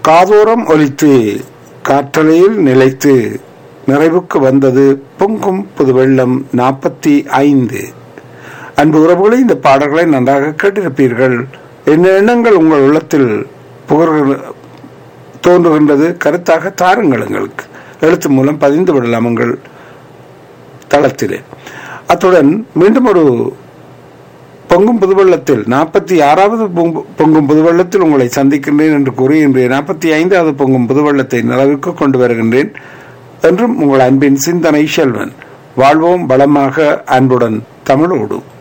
காதோரம் ஒலித்து காற்றலையில் நிலைத்து நிறைவுக்கு வந்தது பொங்கும் புது வெள்ளம் நாற்பத்தி ஐந்து அன்பு உறவுகளை இந்த பாடல்களை நன்றாக கேட்டிருப்பீர்கள் என்ன எண்ணங்கள் உங்கள் உள்ளத்தில் புகழ்கிற தோன்றுகின்றது கருத்தாக தாருங்கள் எங்களுக்கு எழுத்து மூலம் பதிந்து விடலாம் உங்கள் தளத்திலே அத்துடன் மீண்டும் ஒரு பொங்கும் புதுவெள்ளத்தில் நாற்பத்தி ஆறாவது பொங்கு- பொங்கும் புதுவெள்ளத்தில் உங்களை சந்திக்கின்றேன் என்று கூறி இன்றைய நாற்பத்தி ஐந்தாவது பொங்கும் புதுவெள்ளத்தை நிலவுக்கு கொண்டு வருகின்றேன் என்றும் உங்கள் அன்பின் சிந்தனை செல்வன் வாழ்வோம் வளமாக அன்புடன் தமிழோடு